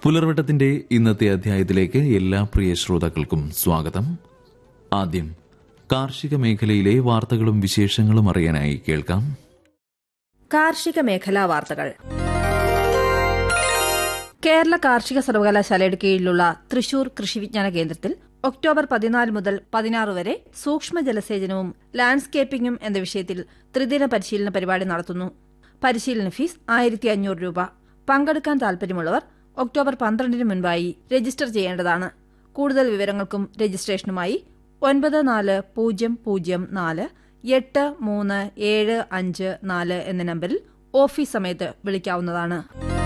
പുലർവട്ടത്തിന്റെ ഇന്നത്തെ അധ്യായത്തിലേക്ക് എല്ലാ പ്രിയ ശ്രോതാക്കൾക്കും സ്വാഗതം ആദ്യം കാർഷിക മേഖലയിലെ വാർത്തകളും വിശേഷങ്ങളും അറിയാനായി കേൾക്കാം കാർഷിക മേഖലാ വാർത്തകൾ കേരള കാർഷിക സർവകലാശാലയുടെ കീഴിലുള്ള തൃശൂർ കൃഷി വിജ്ഞാന കേന്ദ്രത്തിൽ ഒക്ടോബർ പതിനാല് മുതൽ പതിനാറ് വരെ സൂക്ഷ്മ ജലസേചനവും ലാൻഡ്സ്കേപ്പിംഗും എന്ന വിഷയത്തിൽ ത്രിദിന പരിശീലന പരിപാടി നടത്തുന്നു പരിശീലന ഫീസ് ആയിരത്തി അഞ്ഞൂറ് രൂപ പങ്കെടുക്കാൻ താൽപര്യമുള്ളവർ ഒക്ടോബർ പന്ത്രണ്ടിന് മുൻപായി രജിസ്റ്റർ ചെയ്യേണ്ടതാണ് കൂടുതൽ വിവരങ്ങൾക്കും രജിസ്ട്രേഷനുമായി ഒൻപത് നാല് പൂജ്യം പൂജ്യം നാല് എട്ട് മൂന്ന് ഏഴ് അഞ്ച് നാല് എന്ന നമ്പറിൽ ഓഫീസ് സമയത്ത് വിളിക്കാവുന്നതാണ്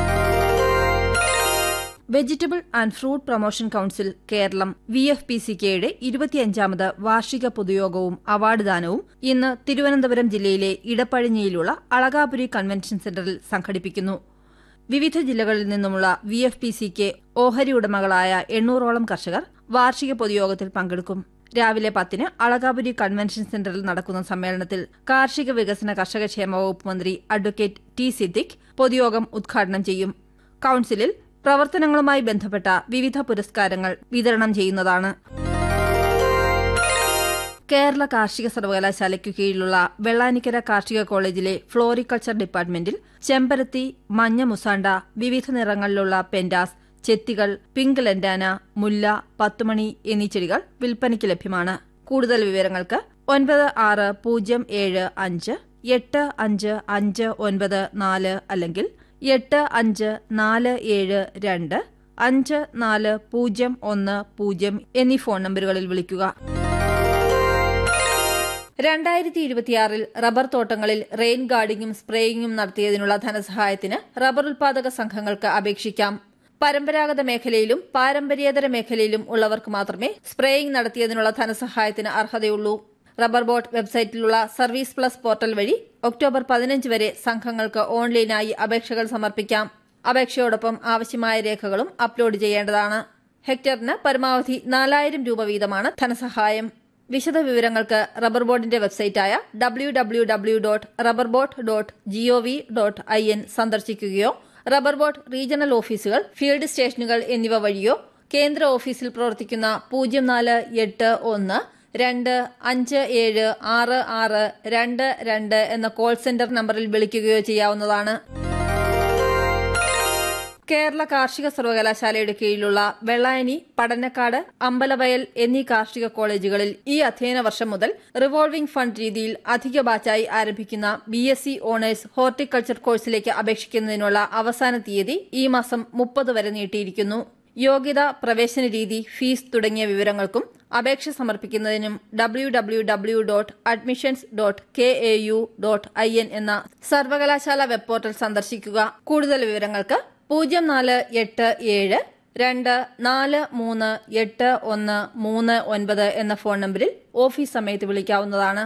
vegetable and fruit promotion council Keralam V F P C കെയുടെ ഇരുപത്തിയഞ്ചാമത് വാർഷിക പൊതുയോഗവും അവാർഡ് ദാനവും ഇന്ന് തിരുവനന്തപുരം ജില്ലയിലെ ഇടപ്പഴിഞ്ഞിയിലുള്ള അളകാപുരി കൺവെൻഷൻ സെന്ററിൽ സംഘടിപ്പിക്കുന്നു വിവിധ ജില്ലകളിൽ നിന്നുമുള്ള V F P C K ഓഹരി ഉടമകളായ എണ്ണൂറോളം കർഷകർ വാർഷിക പൊതുയോഗത്തിൽ പങ്കെടുക്കും രാവിലെ പത്തിന് അളകാപുരി കൺവെൻഷൻ സെന്ററിൽ നടക്കുന്ന സമ്മേളനത്തിൽ കാർഷിക വികസന കർഷകക്ഷേമ വകുപ്പ് മന്ത്രി അഡ്വക്കേറ്റ് ടി സിദ്ദിഖ് പൊതുയോഗം ഉദ്ഘാടനം ചെയ്യും കൌൺസിലിൽ പ്രവർത്തനങ്ങളുമായി ബന്ധപ്പെട്ട വിവിധ പുരസ്കാരങ്ങൾ വിതരണം ചെയ്യുന്നതാണ് കേരള കാർഷിക സർവകലാശാലയ്ക്കു കീഴിലുള്ള വെള്ളാനിക്കര കാർഷിക കോളേജിലെ ഫ്ലോറിക്കൾച്ചർ ഡിപ്പാർട്ട്മെന്റിൽ ചെമ്പരത്തി മഞ്ഞ മുസാണ്ട വിവിധ നിറങ്ങളിലുള്ള പെൻഡാസ് ചെത്തികൾ പിങ്ക് ലെൻഡാന മുല്ല പത്തുമണി എന്നീ ചെടികൾ വിൽപ്പനയ്ക്ക് ലഭ്യമാണ് കൂടുതൽ വിവരങ്ങൾക്ക് ഒൻപത് ആറ് പൂജ്യം ഏഴ് അഞ്ച് എട്ട് അഞ്ച് അഞ്ച് ഒൻപത് നാല് അല്ലെങ്കിൽ എട്ട് അഞ്ച് നാല് ഏഴ് രണ്ട് അഞ്ച് നാല് പൂജ്യം ഒന്ന് പൂജ്യം എന്നീ ഫോൺ നമ്പറുകളിൽ വിളിക്കുക രണ്ടായിരത്തി ഇരുപത്തിയാറിൽ റബ്ബർ തോട്ടങ്ങളിൽ റെയിൻ ഗാർഡിങ്ങും സ്പ്രേയിങ്ങും നടത്തിയതിനുള്ള ധനസഹായത്തിന് റബ്ബർ ഉൽപാദക സംഘങ്ങൾക്ക് അപേക്ഷിക്കാം പരമ്പരാഗത മേഖലയിലും പാരമ്പര്യേതര മേഖലയിലും ഉള്ളവർക്ക് മാത്രമേ സ്പ്രേയിംഗ് നടത്തിയതിനുള്ള ധനസഹായത്തിന് അർഹതയുള്ളൂ റബ്ബർ ബോർഡ് വെബ്സൈറ്റിലുള്ള സർവീസ് പ്ലസ് പോർട്ടൽ വഴി ഒക്ടോബർ പതിനഞ്ച് വരെ സംഘങ്ങൾക്ക് ഓൺലൈനായി അപേക്ഷകൾ സമർപ്പിക്കാം അപേക്ഷയോടൊപ്പം ആവശ്യമായ രേഖകളും അപ്ലോഡ് ചെയ്യേണ്ടതാണ് ഹെക്ടറിന് പരമാവധി നാലായിരം രൂപ വീതമാണ് ധനസഹായം വിശദ വിവരങ്ങൾക്ക് റബ്ബർ ബോർഡിന്റെ വെബ്സൈറ്റായ W W W dot rubber board dot G O V dot I N സന്ദർശിക്കുകയോ റബ്ബർ ബോർഡ് റീജിയണൽ ഓഫീസുകൾ ഫീൽഡ് സ്റ്റേഷനുകൾ എന്നിവ വഴിയോ കേന്ദ്ര ഓഫീസിൽ പ്രവർത്തിക്കുന്ന പൂജ്യം നാല് എട്ട് ഒന്ന് രണ്ട് അഞ്ച് ഏഴ് ആറ് ആറ് രണ്ട് രണ്ട് എന്ന കോൾ സെന്റർ നമ്പറിൽ വിളിക്കുകയോ ചെയ്യാവുന്നതാണ് കേരള കാർഷിക സർവകലാശാലയുടെ കീഴിലുള്ള വെള്ളായനി പടന്നക്കാട് അമ്പലവയൽ എന്നീ കാർഷിക കോളേജുകളിൽ ഈ അധ്യയന വർഷം മുതൽ റിവോൾവിംഗ് ഫണ്ട് രീതിയിൽ അധിക ബാച്ചായി ആരംഭിക്കുന്ന B S C honours horticulture കോഴ്സിലേക്ക് അപേക്ഷിക്കുന്നതിനുള്ള അവസാന തീയതി ഈ മാസം മുപ്പത് വരെ നീട്ടിയിരിക്കുന്നു യോഗ്യത പ്രവേശന രീതി ഫീസ് തുടങ്ങിയ വിവരങ്ങൾക്കും അപേക്ഷ സമർപ്പിക്കുന്നതിനും W W W dot admissions dot K A U dot I N എന്ന സർവകലാശാല വെബ് പോർട്ടൽ സന്ദർശിക്കുക കൂടുതൽ വിവരങ്ങൾക്ക് പൂജ്യം നാല് എട്ട് ഏഴ് രണ്ട് നാല് മൂന്ന് എട്ട് ഒന്ന് മൂന്ന് ഒൻപത് എന്ന ഫോൺ നമ്പറിൽ ഓഫീസ് സമയത്ത് വിളിക്കാവുന്നതാണ്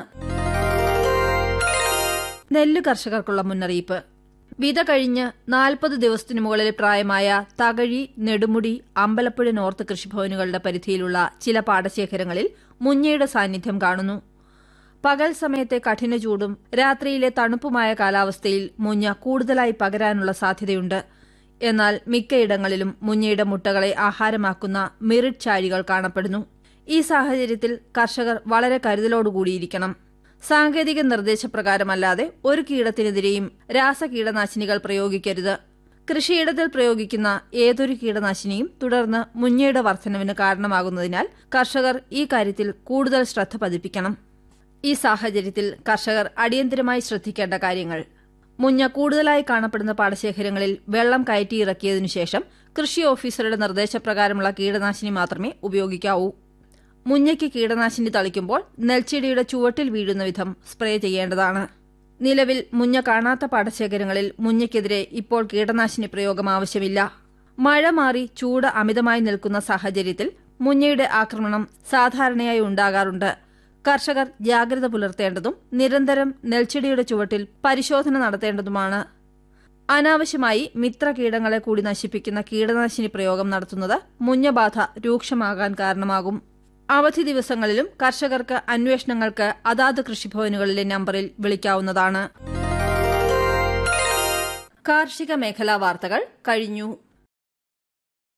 നെല്ല് കർഷകർക്കുള്ള മുന്നറിയിപ്പ് വിത കഴിഞ്ഞ് നാൽപ്പത് ദിവസത്തിനു മുകളിൽ പ്രായമായ തകഴി നെടുമുടി അമ്പലപ്പുഴ നോർത്ത് കൃഷിഭവനുകളുടെ പരിധിയിലുള്ള ചില പാടശേഖരങ്ങളിൽ മുഞ്ഞയുടെ സാന്നിധ്യം കാണുന്നു പകൽ സമയത്തെ കഠിന ചൂടും രാത്രിയിലെ തണുപ്പുമായ കാലാവസ്ഥയിൽ മുഞ്ഞ കൂടുതലായി പകരാനുള്ള സാധ്യതയുണ്ട് എന്നാൽ മിക്കയിടങ്ങളിലും മുഞ്ഞയുടെ മുട്ടകളെ ആഹാരമാക്കുന്ന മിറിറ്റ് ചാഴികൾ കാണപ്പെടുന്നു ഈ സാഹചര്യത്തിൽ കർഷകർ വളരെ കരുതലോടുകൂടിയിരിക്കണം സാങ്കേതിക നിർദ്ദേശപ്രകാരമല്ലാതെ ഒരു കീടത്തിനെതിരെയും രാസകീടനാശിനികൾ പ്രയോഗിക്കരുത് കൃഷിയിടത്തിൽ പ്രയോഗിക്കുന്ന ഏതൊരു കീടനാശിനിയും തുടർന്ന് മുഞ്ഞയുടെ വർധനവിന് കാരണമാകുന്നതിനാൽ കർഷകർ ഈ കാര്യത്തിൽ കൂടുതൽ ശ്രദ്ധ പതിപ്പിക്കണം ഈ സാഹചര്യത്തിൽ കർഷകർ അടിയന്തരമായി ശ്രദ്ധിക്കേണ്ട കാര്യങ്ങൾ മുഞ്ഞ കൂടുതലായി കാണപ്പെടുന്ന പാടശേഖരങ്ങളിൽ വെള്ളം കയറ്റിയിറക്കിയതിനു ശേഷം കൃഷി ഓഫീസറുടെ നിർദ്ദേശപ്രകാരമുള്ള കീടനാശിനി മാത്രമേ ഉപയോഗിക്കാവൂ മുഞ്ഞയ്ക്ക് കീടനാശിനി തളിക്കുമ്പോൾ നെൽച്ചെടിയുടെ ചുവട്ടിൽ വീഴുന്ന വിധം സ്പ്രേ ചെയ്യേണ്ടതാണ് നിലവിൽ മുഞ്ഞ കാണാത്ത പാടശേഖരങ്ങളിൽ മുഞ്ഞയ്ക്കെതിരെ ഇപ്പോൾ കീടനാശിനി പ്രയോഗം ആവശ്യമില്ല മഴ മാറി ചൂട് അമിതമായി നിൽക്കുന്ന സാഹചര്യത്തിൽ മുഞ്ഞയുടെ ആക്രമണം സാധാരണയായി ഉണ്ടാകാറുണ്ട് കർഷകർ ജാഗ്രത പുലർത്തേണ്ടതും നിരന്തരം നെൽച്ചെടിയുടെ ചുവട്ടിൽ പരിശോധന നടത്തേണ്ടതുമാണ് അനാവശ്യമായി മിത്രകീടങ്ങളെ കൂടി നശിപ്പിക്കുന്ന കീടനാശിനി പ്രയോഗം നടത്തുന്നത് മുഞ്ഞബാധ രൂക്ഷമാകാൻ കാരണമാകും അവധി ദിവസങ്ങളിലും കർഷകർക്ക് അന്വേഷണങ്ങൾക്ക് അതാത് കൃഷിഭവനുകളിലെ നമ്പറിൽ വിളിക്കാവുന്നതാണ് കാർഷിക മേഖലാ വാർത്തകൾ കഴിഞ്ഞു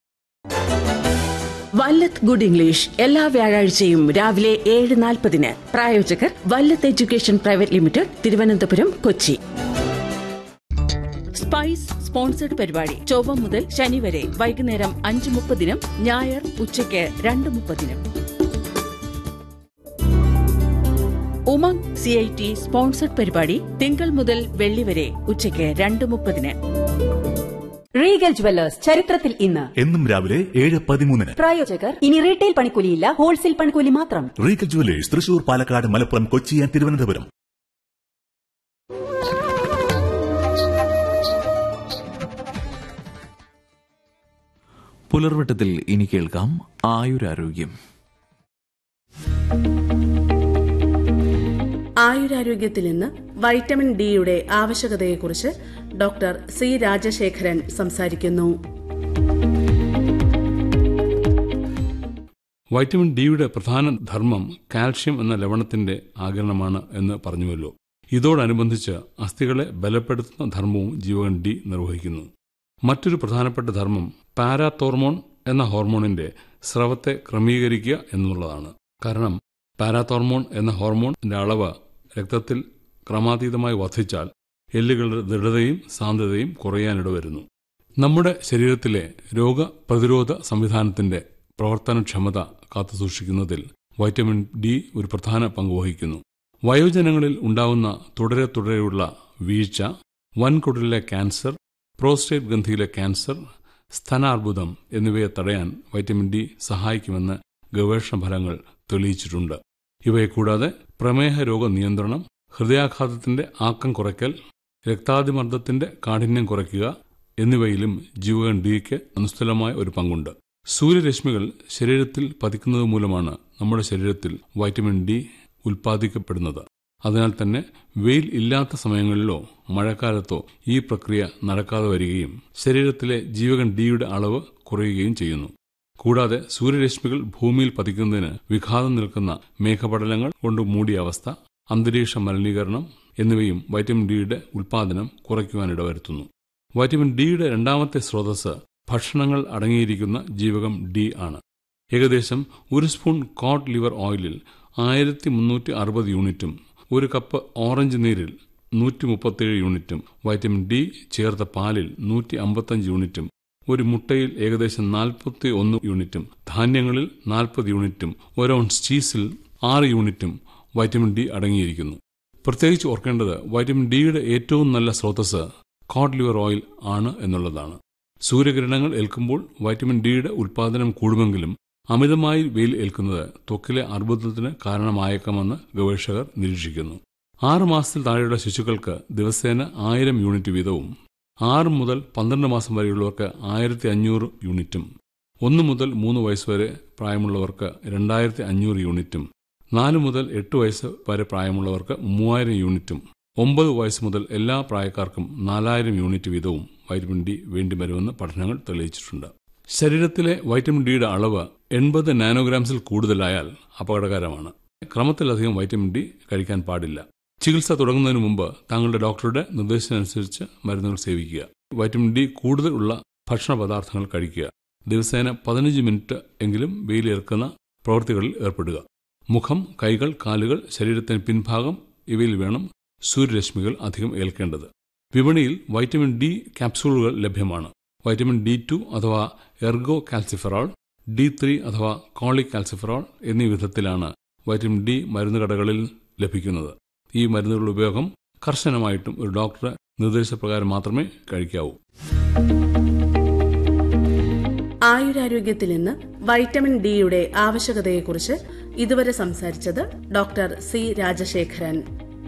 വല്ലത്ത് ഗുഡ് ഇംഗ്ലീഷ് എല്ലാ വ്യാഴാഴ്ചയും രാവിലെ ഏഴ് നാൽപ്പതിന് പ്രായോജകർ Vallath education private limited Thiruvananthapuram Kochi spice sponsored പരിപാടി ചൊവ്വ മുതൽ ശനി വരെ വൈകുന്നേരം അഞ്ച് മുപ്പതിനും ഞായർ ഉച്ചയ്ക്ക് രണ്ട് മുപ്പതിനും Umang C I T sponsored പരിപാടി തിങ്കൾ മുതൽ വെള്ളി വരെ ഉച്ചയ്ക്ക് രണ്ട് മുപ്പതിന് റീഗൽ ജുവല്ലേഴ്സ് ചരിത്രത്തിൽ ഇന്ന് എന്നും രാവിലെ ഏഴ് പതിമൂന്നിന് പ്രായോജകർ ഇനി റീറ്റെയിൽ പണിക്കൂലിയില്ല ഹോൾസെയിൽ പണിക്കൂലി മാത്രം Regal jewellers Thrissur Palakkad Malappuram Kochi and Thiruvananthapuram പുലർവട്ടത്തിൽ ഇനി കേൾക്കാം ആയുരാരോഗ്യം ആയുരാരോഗ്യത്തിൽ നിന്ന് വൈറ്റമിൻ ഡിയുടെ ആവശ്യകതയെക്കുറിച്ച് ഡോക്ടർ സി രാജശേഖരൻ സംസാരിക്കുന്നു വൈറ്റമിൻ ഡിയുടെ പ്രധാന ധർമ്മം കാൽഷ്യം എന്ന ലവണത്തിന്റെ ആകിരണമാണ് എന്ന് പറഞ്ഞുവല്ലോ ഇതോടനുബന്ധിച്ച് അസ്ഥികളെ ബലപ്പെടുത്തുന്ന ധർമ്മവും ജീവകൻ ഡി നിർവഹിക്കുന്നു മറ്റൊരു പ്രധാനപ്പെട്ട ധർമ്മം പാരാത്തോർമോൺ എന്ന ഹോർമോണിന്റെ സ്രവത്തെ ക്രമീകരിക്കുക എന്നുള്ളതാണ് കാരണം പാരാത്തോർമോൺ എന്ന ഹോർമോണിന്റെ അളവ് രക്തത്തിൽ ക്രമാതീതമായി വർദ്ധിച്ചാൽ എല്ലുകളുടെ ദൃഢതയും സാന്ദ്രതയും കുറയാനിടവരുന്നു നമ്മുടെ ശരീരത്തിലെ രോഗപ്രതിരോധ സംവിധാനത്തിന്റെ പ്രവർത്തനക്ഷമത കാത്തുസൂക്ഷിക്കുന്നതിൽ വൈറ്റമിൻ ഡി ഒരു പ്രധാന പങ്ക് വഹിക്കുന്നു വയോജനങ്ങളിൽ ഉണ്ടാവുന്ന തുടരെ തുടരെയുള്ള വീഴ്ച വൻകുടലിലെ ക്യാൻസർ പ്രോസ്റ്റേറ്റ് ഗ്രന്ഥിയിലെ ക്യാൻസർ സ്തനാർബുദം എന്നിവയെ തടയാൻ വൈറ്റമിൻ ഡി സഹായിക്കുമെന്ന് ഗവേഷണ ഫലങ്ങൾ തെളിയിച്ചിട്ടുണ്ട് ഇവയെ കൂടാതെ പ്രമേഹ രോഗ നിയന്ത്രണം ഹൃദയാഘാതത്തിന്റെ ആക്കം കുറയ്ക്കൽ രക്താതിമർദ്ദത്തിന്റെ കാഠിന്യം കുറയ്ക്കുക എന്നിവയിലും ജീവകൻ ഡിക്ക് അനുസ്ഥലമായ ഒരു പങ്കുണ്ട് സൂര്യരശ്മികൾ ശരീരത്തിൽ പതിക്കുന്നത് മൂലമാണ് നമ്മുടെ ശരീരത്തിൽ വൈറ്റമിൻ ഡി ഉൽപ്പാദിക്കപ്പെടുന്നത് അതിനാൽ തന്നെ വെയിൽ ഇല്ലാത്ത സമയങ്ങളിലോ മഴക്കാലത്തോ ഈ പ്രക്രിയ നടക്കാതെ വരികയും ശരീരത്തിലെ ജീവകൻ ഡിയുടെ അളവ് കുറയുകയും ചെയ്യുന്നു കൂടാതെ സൂര്യരശ്മികൾ ഭൂമിയിൽ പതിക്കുന്നതിന് വിഘാതം നിൽക്കുന്ന മേഘപടലങ്ങൾ കൊണ്ട് മൂടിയ അവസ്ഥ അന്തരീക്ഷ മലിനീകരണം എന്നിവയും വൈറ്റമിൻ ഡിയുടെ ഉൽപ്പാദനം കുറയ്ക്കുവാനിടവരുത്തുന്നു വൈറ്റമിൻ ഡിയുടെ രണ്ടാമത്തെ സ്രോതസ് ഭക്ഷണങ്ങൾ അടങ്ങിയിരിക്കുന്ന ജീവകം ഡി ആണ് ഏകദേശം ഒരു സ്പൂൺ കോഡ് ലിവർ ഓയിലിൽ ആയിരത്തി മുന്നൂറ്റി അറുപത് യൂണിറ്റും ഒരു കപ്പ് ഓറഞ്ച് നീരിൽ നൂറ്റി മുപ്പത്തേഴ് യൂണിറ്റും വൈറ്റമിൻ ഡി ചേർത്ത പാലിൽ നൂറ്റി അമ്പത്തഞ്ച് യൂണിറ്റും ഒരു മുട്ടയിൽ ഏകദേശം നാൽപ്പത്തി ഒന്ന് യൂണിറ്റും ധാന്യങ്ങളിൽ നാൽപ്പത് യൂണിറ്റും ഒരു ഔൺസ് ചീസിൽ ആറ് യൂണിറ്റും വൈറ്റമിൻ ഡി അടങ്ങിയിരിക്കുന്നു പ്രത്യേകിച്ച് ഓർക്കേണ്ടത് വൈറ്റമിൻ ഡിയുടെ ഏറ്റവും നല്ല സ്രോതസ് കോഡ് ലിവർ ഓയിൽ ആണ് എന്നുള്ളതാണ് സൂര്യകിരണങ്ങൾ ഏൽക്കുമ്പോൾ വൈറ്റമിൻ ഡിയുടെ ഉൽപ്പാദനം കൂടുമെങ്കിലും അമിതമായി വെയിൽ ഏൽക്കുന്നത് ത്വക്കിലെ അർബുദത്തിന് കാരണമായേക്കാമെന്ന് ഗവേഷകർ നിരീക്ഷിക്കുന്നു ആറ് മാസത്തിൽ താഴെയുള്ള ശിശുക്കൾക്ക് ദിവസേന ആയിരം യൂണിറ്റ് വീതവും ആറ് മുതൽ പന്ത്രണ്ട് മാസം വരെയുള്ളവർക്ക് ആയിരത്തി അഞ്ഞൂറ് യൂണിറ്റും ഒന്ന് മുതൽ മൂന്ന് വയസ്സ് വരെ പ്രായമുള്ളവർക്ക് രണ്ടായിരത്തി അഞ്ഞൂറ് യൂണിറ്റും നാല് മുതൽ എട്ട് വയസ്സ് വരെ പ്രായമുള്ളവർക്ക് മൂവായിരം യൂണിറ്റും ഒമ്പത് വയസ്സ് മുതൽ എല്ലാ പ്രായക്കാർക്കും നാലായിരം യൂണിറ്റ് വീതവും വൈറ്റമിൻ ഡി വേണ്ടിവരുമെന്ന് പഠനങ്ങൾ തെളിയിച്ചിട്ടുണ്ട് ശരീരത്തിലെ വൈറ്റമിൻ ഡിയുടെ അളവ് എൺപത് നാനോഗ്രാംസിൽ കൂടുതലായാൽ അപകടകരമാണ് ക്രമത്തിലധികം വൈറ്റമിൻ ഡി കഴിക്കാൻ പാടില്ല ചികിത്സ തുടങ്ങുന്നതിന് മുമ്പ് താങ്കളുടെ ഡോക്ടറുടെ നിർദ്ദേശത്തിനനുസരിച്ച് മരുന്നുകൾ സേവിക്കുക വൈറ്റമിൻ ഡി കൂടുതൽ ഉള്ള ഭക്ഷണ പദാർത്ഥങ്ങൾ കഴിക്കുക ദിവസേന പതിനഞ്ച് മിനിറ്റ് എങ്കിലും വെയിലേൽക്കുന്ന പ്രവൃത്തികളിൽ ഏർപ്പെടുക മുഖം കൈകൾ കാലുകൾ ശരീരത്തിന് പിൻഭാഗം ഇവയിൽ വേണം സൂര്യരശ്മികൾ അധികം ഏൽക്കേണ്ടത് വിപണിയിൽ വൈറ്റമിൻ ഡി ക്യാപ്സൂളുകൾ ലഭ്യമാണ് വൈറ്റമിൻ ഡി ടു അഥവാ എർഗോ കാൽസിഫെറോൾ ഡി ത്രീ അഥവാ കോളിക് കാൽസിഫെറോൾ എന്നീ വിധത്തിലാണ് വൈറ്റമിൻ ഡി മരുന്ന് കടകളിൽ ലഭിക്കുന്നത് ഈ മരുന്നുകളുടെ ഉപയോഗം കർശനമായിട്ടും ഒരു ഡോക്ടറുടെ നിർദ്ദേശപ്രകാരം മാത്രമേ കഴിക്കാവൂ ആയുരാരോഗ്യത്തിൽ നിന്ന് വൈറ്റമിൻ ഡിയുടെ ആവശ്യകതയെക്കുറിച്ച് ഇതുവരെ സംസാരിച്ചത് ഡോക്ടർ സി രാജശേഖരൻ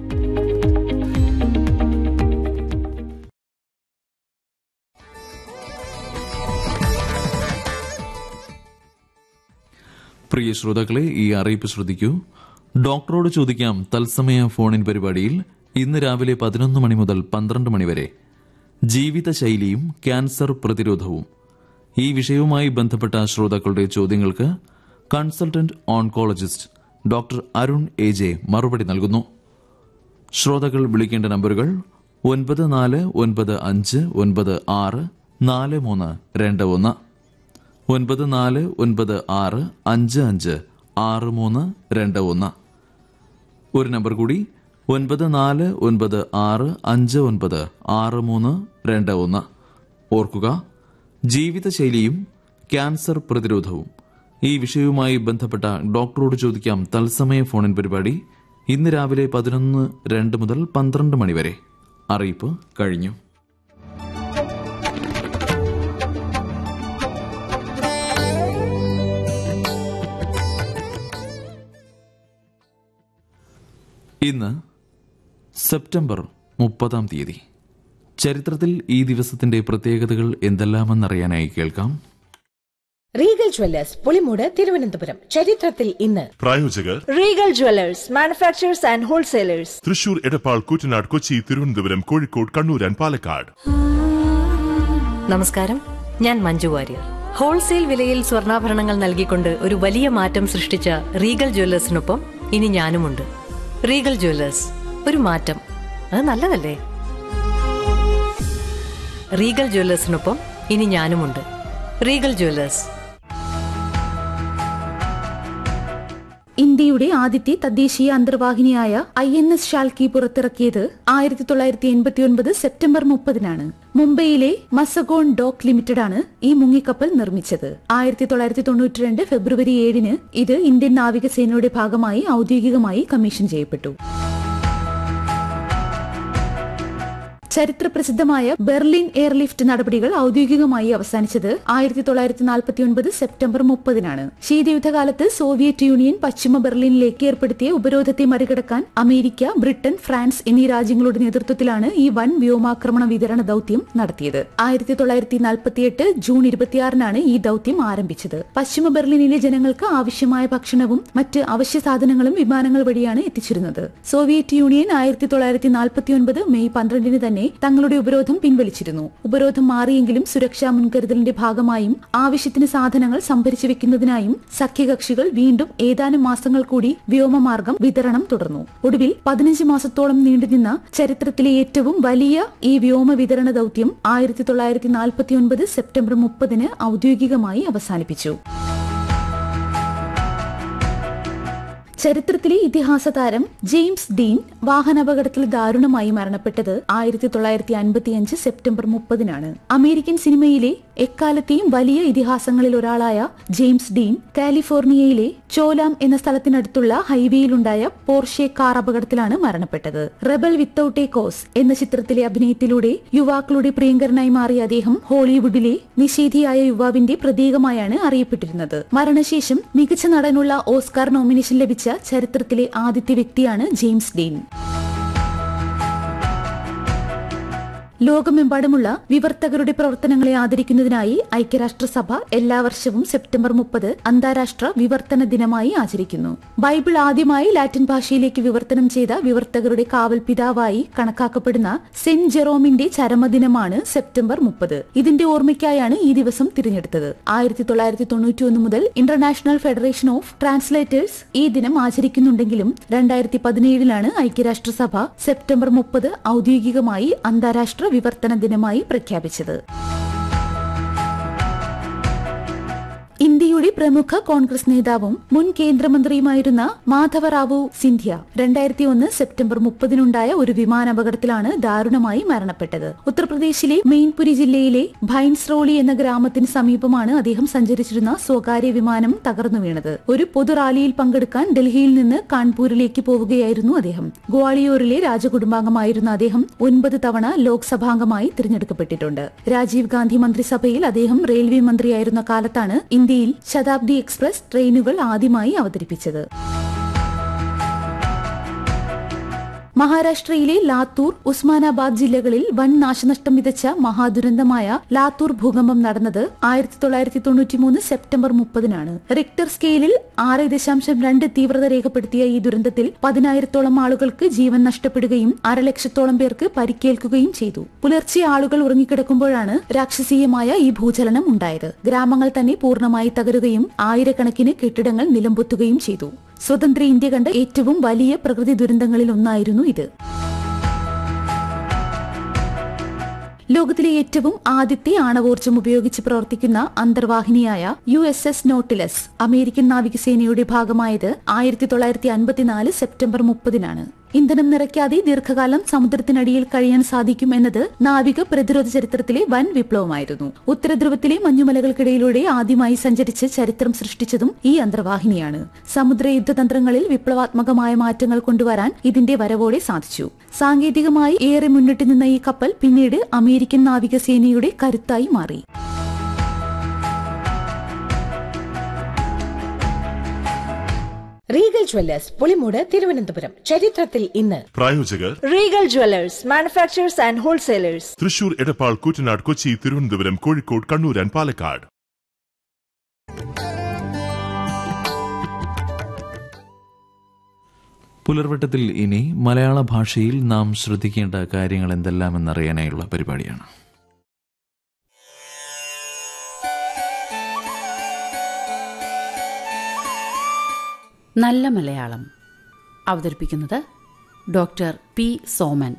പ്രിയ ശ്രോതാക്കളെ ഈ അറിയിപ്പ് ശ്രദ്ധിക്കൂ ഡോക്ടറോട് ചോദിക്കാം തത്സമയ ഫോണിൻ പരിപാടിയിൽ ഇന്ന് രാവിലെ പതിനൊന്ന് മണി മുതൽ പന്ത്രണ്ട് മണി വരെ ജീവിതശൈലിയും ക്യാൻസർ പ്രതിരോധവും ഈ വിഷയവുമായി ബന്ധപ്പെട്ട ശ്രോതാക്കളുടെ ചോദ്യങ്ങൾക്ക് consultant oncologist doctor Arun A J മറുപടി നൽകുന്നു ശ്രോതാക്കൾ വിളിക്കേണ്ട നമ്പറുകൾ ഒൻപത് നാല് ഒൻപത് അഞ്ച് ഒൻപത് ആറ് നാല് മൂന്ന് രണ്ട് ഒന്ന് ഒൻപത് നാല് ഒൻപത് ആറ് അഞ്ച് അഞ്ച് ആറ് മൂന്ന് രണ്ട് ഒന്ന് ഒരു നമ്പർ കൂടി ഒൻപത് നാല് ഒൻപത് ആറ് അഞ്ച് ഒൻപത് ആറ് മൂന്ന് രണ്ട് ഒന്ന് ഓർക്കുക ജീവിതശൈലിയും ക്യാൻസർ പ്രതിരോധവും ഈ വിഷയവുമായി ബന്ധപ്പെട്ട ഡോക്ടറോട് ചോദിക്കാം തത്സമയ ഫോണിൻ പരിപാടി ഇന്ന് രാവിലെ പതിനൊന്ന് രണ്ട് മുതൽ പന്ത്രണ്ട് മണിവരെ അറിയിപ്പ് കഴിഞ്ഞു ഇന്ന് സെപ്റ്റംബർ മുപ്പതാം തീയതി ചരിത്രത്തിൽ ഈ ദിവസത്തിന്റെ പ്രത്യേകതകൾ എന്തെല്ലാമെന്നറിയാനായി കേൾക്കാം റീഗൽ ജ്വല്ലേഴ്സ് പുളിമൂട് തിരുവനന്തപുരം ചരിത്രത്തിൽ ഇന്ന് പ്രായോജകർ Regal jewellers manufacturers and wholesalers Thrissur Edappal Koottanad Kochi Thiruvananthapuram Kozhikode Kannur and Palakkad നമസ്കാരം ഞാൻ മഞ്ജു വാര്യർ ഹോൾസെയിൽ വിലയിൽ സ്വർണ്ണാഭരണങ്ങൾ നൽകിക്കൊണ്ട് ഒരു വലിയ മാറ്റം സൃഷ്ടിച്ച റീഗൽ ജ്വല്ലേഴ്സിനൊപ്പം ഇനി ഞാനുമുണ്ട് റീഗൽ ജ്വല്ലേഴ്സ് ഒരു മാറ്റം അത് നല്ലതല്ലേ റീഗൽ ജ്വല്ലേഴ്സിനൊപ്പം ഇനി ഞാനുമുണ്ട് റീഗൽ ജ്വല്ലേഴ്സ് ഇന്ത്യയുടെ ആദ്യത്തെ തദ്ദേശീയ അന്തർവാഹിനിയായ ഐ എൻ എസ് ഷാൽക്കി പുറത്തിറക്കിയത് ആയിരത്തി തൊള്ളായിരത്തി എൺപത്തിയൊൻപത് സെപ്റ്റംബർ മുപ്പതിനാണ് മുംബൈയിലെ മസഗോൺ ഡോക്ക് ലിമിറ്റഡ് ആണ് ഈ മുങ്ങിക്കപ്പൽ നിർമ്മിച്ചത് ആയിരത്തി തൊള്ളായിരത്തി തൊണ്ണൂറ്റിരണ്ട് ഫെബ്രുവരി ഏഴിന് ഇത് ഇന്ത്യൻ നാവികസേനയുടെ ഭാഗമായി ഔദ്യോഗികമായി കമ്മീഷൻ ചെയ്യപ്പെട്ടു ചരിത്രപ്രസിദ്ധമായ ബെർലിൻ എയർലിഫ്റ്റ് നടപടികൾ ഔദ്യോഗികമായി അവസാനിച്ചത് ആയിരത്തി തൊള്ളായിരത്തി നാൽപ്പത്തിയൊൻപത് സെപ്റ്റംബർ മുപ്പതിനാണ് ശീതയുദ്ധകാലത്ത് സോവിയറ്റ് യൂണിയൻ പശ്ചിമ ബെർലിനിലേക്ക് ഏർപ്പെടുത്തിയ ഉപരോധത്തെ മറികടക്കാൻ അമേരിക്ക ബ്രിട്ടൻ ഫ്രാൻസ് എന്നീ രാജ്യങ്ങളുടെ നേതൃത്വത്തിലാണ് ഈ വൻ വ്യോമാക്രമണ വിതരണ ദൌത്യം നടത്തിയത് ആയിരത്തി തൊള്ളായിരത്തി നാൽപ്പത്തിയെട്ട് ജൂൺ ഇരുപത്തിയാറിനാണ് ഈ ദൌത്യം ആരംഭിച്ചത് പശ്ചിമ ബെർലിനിലെ ജനങ്ങൾക്ക് ആവശ്യമായ ഭക്ഷണവും മറ്റ് അവശ്യ സാധനങ്ങളും വിമാനങ്ങൾ വഴിയാണ് എത്തിച്ചിരുന്നത് സോവിയറ്റ് യൂണിയൻ ആയിരത്തി തൊള്ളായിരത്തി നാൽപ്പത്തിയൊൻപത് മെയ് പന്ത്രണ്ടിന് തന്നെ തങ്ങളുടെ ഉപരോധം പിൻവലിച്ചിരുന്നു ഉപരോധം മാറിയെങ്കിലും സുരക്ഷാ മുൻകരുതലിന്റെ ഭാഗമായും ആവശ്യത്തിന് സാധനങ്ങൾ സംഭരിച്ചു വെക്കുന്നതിനായും സഖ്യകക്ഷികൾ വീണ്ടും ഏതാനും മാസങ്ങൾ കൂടി വ്യോമമാർഗം വിതരണം തുടർന്നു ഒടുവിൽ പതിനഞ്ച് മാസത്തോളം നീണ്ടുനിന്ന ചരിത്രത്തിലെ ഏറ്റവും വലിയ ഈ വ്യോമ വിതരണ ദൌത്യം ആയിരത്തി തൊള്ളായിരത്തി നാൽപ്പത്തിയൊൻപത് സെപ്റ്റംബർ മുപ്പതിന് ഔദ്യോഗികമായി അവസാനിപ്പിച്ചു ചരിത്രത്തിലെ ഇതിഹാസ താരം ജെയിംസ് ഡീൻ വാഹനാപകടത്തിൽ ദാരുണമായി മരണപ്പെട്ടത് ആയിരത്തി തൊള്ളായിരത്തി അൻപത്തിയഞ്ച് സെപ്റ്റംബർ മുപ്പതിനാണ് അമേരിക്കൻ സിനിമയിലെ എക്കാലത്തെയും വലിയ ഇതിഹാസങ്ങളിൽ ഒരാളായ ജെയിംസ് ഡീൻ കാലിഫോർണിയയിലെ ചോലാം എന്ന സ്ഥലത്തിനടുത്തുള്ള ഹൈവേയിലുണ്ടായ പോർഷെ കാർ അപകടത്തിലാണ് മരണപ്പെട്ടത് റെബൽ വിത്തൌട്ട് എ കോസ് എന്ന ചിത്രത്തിലെ അഭിനയത്തിലൂടെ യുവാക്കളുടെ പ്രിയങ്കരനായി മാറിയ അദ്ദേഹം ഹോളിവുഡിലെ നിഷേധിയായ യുവാവിന്റെ പ്രതീകമായാണ് അറിയപ്പെട്ടിരുന്നത് മരണശേഷം മികച്ച നടനുള്ള ഓസ്കാർ നോമിനേഷൻ ലഭിച്ച ചരിത്രത്തിലെ ആദ്യത്തെ വ്യക്തിയാണ് ജെയിംസ് ഡീൻ ലോകമെമ്പാടുമുള്ള വിവർത്തകരുടെ പ്രവർത്തനങ്ങളെ ആദരിക്കുന്നതിനായി ഐക്യരാഷ്ട്രസഭ എല്ലാ വർഷവും സെപ്റ്റംബർ മുപ്പത് അന്താരാഷ്ട്ര വിവർത്തന ദിനമായി ആചരിക്കുന്നു ബൈബിൾ ആദ്യമായി ലാറ്റിൻ ഭാഷയിലേക്ക് വിവർത്തനം ചെയ്ത വിവർത്തകരുടെ കാവൽ പിതാവായി കണക്കാക്കപ്പെടുന്ന സെന്റ് ജെറോമിന്റെ ചരമദിനമാണ് സെപ്റ്റംബർ മുപ്പത് ഇതിന്റെ ഓർമ്മയ്ക്കായാണ് ഈ ദിവസം തിരഞ്ഞെടുത്തത് ആയിരത്തി തൊള്ളായിരത്തി തൊണ്ണൂറ്റിയൊന്ന് മുതൽ ഇന്റർനാഷണൽ ഫെഡറേഷൻ ഓഫ് ട്രാൻസ്ലേറ്റേഴ്സ് ഈ ദിനം ആചരിക്കുന്നുണ്ടെങ്കിലും രണ്ടായിരത്തി പതിനേഴിലാണ് ഐക്യരാഷ്ട്രസഭ സെപ്റ്റംബർ മുപ്പത് ഔദ്യോഗികമായി അന്താരാഷ്ട്ര വിവർത്തന ദിനമായി പ്രഖ്യാപിച്ചത് ഇന്ത്യയുടെ പ്രമുഖ കോൺഗ്രസ് നേതാവും മുൻ കേന്ദ്രമന്ത്രിയുമായിരുന്ന മാധവറാവു സിന്ധ്യ രണ്ടായിരത്തി ഒന്ന് സെപ്റ്റംബർ മുപ്പതിനുണ്ടായ ഒരു വിമാനാപകടത്തിലാണ് ദാരുണമായി മരണപ്പെട്ടത് ഉത്തർപ്രദേശിലെ മെയിൻപുരി ജില്ലയിലെ ഭൈൻസ്രോളി എന്ന ഗ്രാമത്തിന് സമീപമാണ് അദ്ദേഹം സഞ്ചരിച്ചിരുന്ന സ്വകാര്യ വിമാനം തകർന്നു വീണത് ഒരു പൊതു റാലിയിൽ പങ്കെടുക്കാൻ ഡൽഹിയിൽ നിന്ന് കാൺപൂരിലേക്ക് പോവുകയായിരുന്നു അദ്ദേഹം ഗ്വാളിയോറിലെ രാജകുടുംബാംഗമായിരുന്ന അദ്ദേഹം ഒൻപത് തവണ ലോക്സഭാംഗമായി തിരഞ്ഞെടുക്കപ്പെട്ടിട്ടുണ്ട് രാജീവ് ഗാന്ധി മന്ത്രിസഭയിൽ അദ്ദേഹം റെയിൽവേ മന്ത്രിയായിരുന്ന കാലത്താണ് ഇന്ത്യയിൽ ശതാബ്ദി എക്സ്പ്രസ് ട്രെയിനുകൾ ആദ്യമായി അവതരിപ്പിച്ചത് മഹാരാഷ്ട്രയിലെ ലാത്തൂർ ഉസ്മാനാബാദ് ജില്ലകളിൽ വൻ നാശനഷ്ടം വിതച്ച മഹാദുരന്തമായ ലാത്തൂർ ഭൂകമ്പം നടന്നത് ആയിരത്തി തൊള്ളായിരത്തി തൊണ്ണൂറ്റിമൂന്ന് സെപ്റ്റംബർ മുപ്പതിനാണ് റിക്ടർ സ്കെയിലിൽ ആറ് ദശാംശം രണ്ട് തീവ്രത രേഖപ്പെടുത്തിയ ഈ ദുരന്തത്തിൽ പതിനായിരത്തോളം ആളുകൾക്ക് ജീവൻ നഷ്ടപ്പെടുകയും അരലക്ഷത്തോളം പേർക്ക് പരിക്കേൽക്കുകയും ചെയ്തു പുലർച്ചെ ആളുകൾ ഉറങ്ങിക്കിടക്കുമ്പോഴാണ് രാക്ഷസീയമായ ഈ ഭൂചലനം ഉണ്ടായത് ഗ്രാമങ്ങൾ തന്നെ പൂർണ്ണമായി തകരുകയും ആയിരക്കണക്കിന് കെട്ടിടങ്ങൾ നിലംപൊത്തുകയും ചെയ്തു സ്വതന്ത്ര ഇന്ത്യ കണ്ട ഏറ്റവും വലിയ പ്രകൃതി ദുരന്തങ്ങളിൽ ഒന്നായിരുന്നു ഇത് ലോകത്തിലെ ഏറ്റവും ആദ്യത്തെ ആണവോർജ്ജം ഉപയോഗിച്ച് പ്രവർത്തിക്കുന്ന അന്തർവാഹിനിയായ U S S Nautilus American നാവികസേനയുടെ ഭാഗമായത് ആയിരത്തി തൊള്ളായിരത്തി അൻപത്തിനാല് സെപ്റ്റംബർ മുപ്പതിനാണ് ഇന്ധനം നിറയ്ക്കാതെ ദീർഘകാലം സമുദ്രത്തിനടിയിൽ കഴിയാൻ സാധിക്കും എന്നത് നാവിക പ്രതിരോധ ചരിത്രത്തിലെ വൻ വിപ്ലവമായിരുന്നു ഉത്തരധ്രുവത്തിലെ മഞ്ഞുമലകൾക്കിടയിലൂടെ ആദ്യമായി സഞ്ചരിച്ച് ചരിത്രം സൃഷ്ടിച്ചതും ഈ അന്തർവാഹിനിയാണ് സമുദ്ര യുദ്ധതന്ത്രങ്ങളിൽ വിപ്ലവാത്മകമായ മാറ്റങ്ങൾ കൊണ്ടുവരാൻ ഇതിന്റെ വരവോടെ സാധിച്ചു സാങ്കേതികമായി ഏറെ മുന്നിട്ട് നിന്ന ഈ കപ്പൽ പിന്നീട് അമേരിക്കൻ നാവികസേനയുടെ കരുത്തായി മാറി റീഗൽ ജ്വല്ലേഴ്സ് പുളിമൂട് തിരുവനന്തപുരം ചരിത്രത്തിൽ ഇന്ന് പ്രായോജകർ Regal Jewelers, manufacturers and wholesalers. Thrissur Edappal Koottanad Kochi Thiruvananthapuram Kozhikode Kannur and Palakkad പുലർവട്ടത്തിൽ ഇനി മലയാള ഭാഷയിൽ നാം ശ്രദ്ധിക്കേണ്ട കാര്യങ്ങൾ എന്തെല്ലാമെന്നറിയാനായുള്ള പരിപാടിയാണ് നല്ല മലയാളം അവതരിപ്പിക്കുന്നത് ഡോക്ടർ പി സോമൻ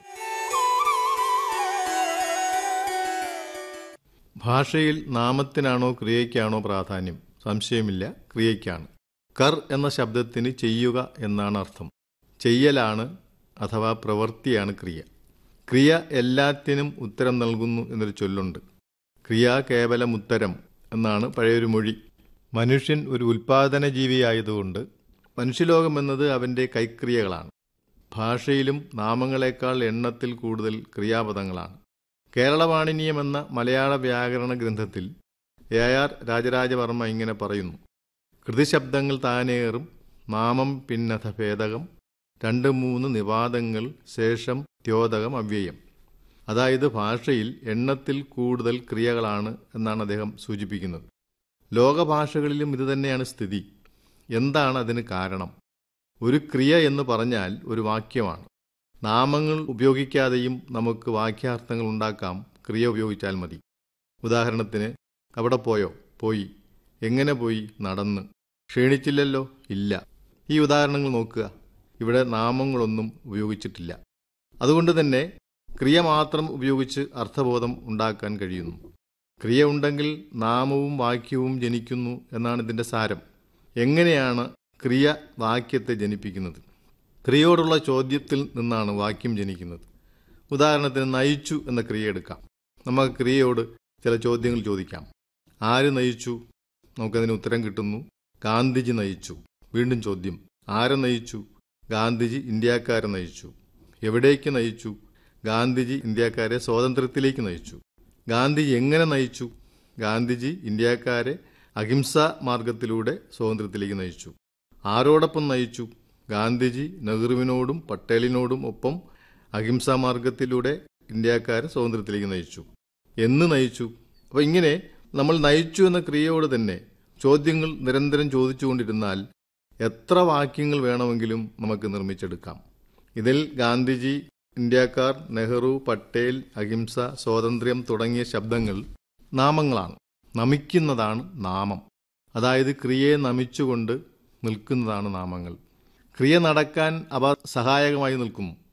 ഭാഷയിൽ നാമത്തിനാണോ ക്രിയയ്ക്കാണോ പ്രാധാന്യം സംശയമില്ല ക്രിയയ്ക്കാണ് കർ എന്ന ശബ്ദത്തിന് ചെയ്യുക എന്നാണ് അർത്ഥം ചെയ്യലാണ് അഥവാ പ്രവൃത്തിയാണ് ക്രിയ ക്രിയ എല്ലാത്തിനും ഉത്തരം നൽകുന്നു എന്നൊരു ചൊല്ലുണ്ട് ക്രിയ കേവലം ഉത്തരം എന്നാണ് പഴയൊരു മൊഴി മനുഷ്യൻ ഒരു ഉൽപാദന ജീവിയായതുകൊണ്ട് മനുഷ്യലോകം എന്നത് അവൻ്റെ കൈക്രിയകളാണ് ഭാഷയിലും നാമങ്ങളെക്കാൾ എണ്ണത്തിൽ കൂടുതൽ ക്രിയാപദങ്ങളാണ് കേരളവാണിനിയം എന്ന മലയാള വ്യാകരണ ഗ്രന്ഥത്തിൽ എ ആർ രാജരാജവർമ്മ ഇങ്ങനെ പറയുന്നു കൃതിശബ്ദങ്ങൾ താനേറും നാമം പിന്നഥ ഭേദകം രണ്ട് മൂന്ന് നിവാദങ്ങൾ ശേഷം ദ്യോതകം അവ്യയം അതായത് ഭാഷയിൽ എണ്ണത്തിൽ കൂടുതൽ ക്രിയകളാണ് എന്നാണ് അദ്ദേഹം സൂചിപ്പിക്കുന്നത് ലോകഭാഷകളിലും ഇതുതന്നെയാണ് സ്ഥിതി എന്താണ് അതിന് കാരണം ഒരു ക്രിയ എന്ന് പറഞ്ഞാൽ ഒരു വാക്യമാണ് നാമങ്ങൾ ഉപയോഗിക്കാതെയും നമുക്ക് വാക്യാർത്ഥങ്ങൾ ഉണ്ടാക്കാം ക്രിയ ഉപയോഗിച്ചാൽ മതി ഉദാഹരണത്തിന് അവിടെ പോയോ പോയി എങ്ങനെ പോയി നടന്ന് ക്ഷീണിച്ചില്ലല്ലോ ഇല്ല ഈ ഉദാഹരണങ്ങൾ നോക്കുക ഇവിടെ നാമങ്ങളൊന്നും ഉപയോഗിച്ചിട്ടില്ല അതുകൊണ്ട് തന്നെ ക്രിയ മാത്രം ഉപയോഗിച്ച് അർത്ഥബോധം ഉണ്ടാക്കാൻ കഴിയുന്നു ക്രിയ ഉണ്ടെങ്കിൽ നാമവും വാക്യവും ജനിക്കുന്നു എന്നാണ് ഇതിൻ്റെ സാരം എങ്ങനെയാണ് ക്രിയ വാക്യത്തെ ജനിപ്പിക്കുന്നത് ക്രിയയോടുള്ള ചോദ്യത്തിൽ നിന്നാണ് വാക്യം ജനിക്കുന്നത് ഉദാഹരണത്തിന് നയിച്ചു എന്ന ക്രിയ എടുക്കാം നമുക്ക് ക്രിയയോട് ചില ചോദ്യങ്ങൾ ചോദിക്കാം ആര് നയിച്ചു നമുക്കതിന് ഉത്തരം കിട്ടുന്നു ഗാന്ധിജി നയിച്ചു വീണ്ടും ചോദ്യം ആരെ നയിച്ചു ഗാന്ധിജി ഇന്ത്യക്കാരെ നയിച്ചു എവിടേക്ക് നയിച്ചു ഗാന്ധിജി ഇന്ത്യക്കാരെ സ്വാതന്ത്ര്യത്തിലേക്ക് നയിച്ചു ഗാന്ധിജി എങ്ങനെ നയിച്ചു ഗാന്ധിജി ഇന്ത്യക്കാരെ അഹിംസാ മാർഗത്തിലൂടെ സ്വാതന്ത്ര്യത്തിലേക്ക് നയിച്ചു ആരോടൊപ്പം നയിച്ചു ഗാന്ധിജി നെഹ്റുവിനോടും പട്ടേലിനോടും ഒപ്പം അഹിംസാ മാർഗത്തിലൂടെ ഇന്ത്യക്കാരെ സ്വാതന്ത്ര്യത്തിലേക്ക് നയിച്ചു എന്ന് നയിച്ചു അപ്പോൾ ഇങ്ങനെ നമ്മൾ നയിച്ചു എന്ന ക്രിയയോട് തന്നെ ചോദ്യങ്ങൾ നിരന്തരം ചോദിച്ചുകൊണ്ടിരുന്നാൽ എത്ര വാക്യങ്ങൾ വേണമെങ്കിലും നമുക്ക് നിർമ്മിച്ചെടുക്കാം ഇതിൽ ഗാന്ധിജി ഇന്ത്യക്കാർ നെഹ്റു പട്ടേൽ അഹിംസ സ്വാതന്ത്ര്യം തുടങ്ങിയ ശബ്ദങ്ങൾ നാമങ്ങളാണ് നമിക്കുന്നതാണ് നാമം അതായത് ക്രിയയെ നമിച്ചുകൊണ്ട് നിൽക്കുന്നതാണ് നാമങ്ങൾ ക്രിയ നടക്കാൻ അവ സഹായകമായി നിൽക്കും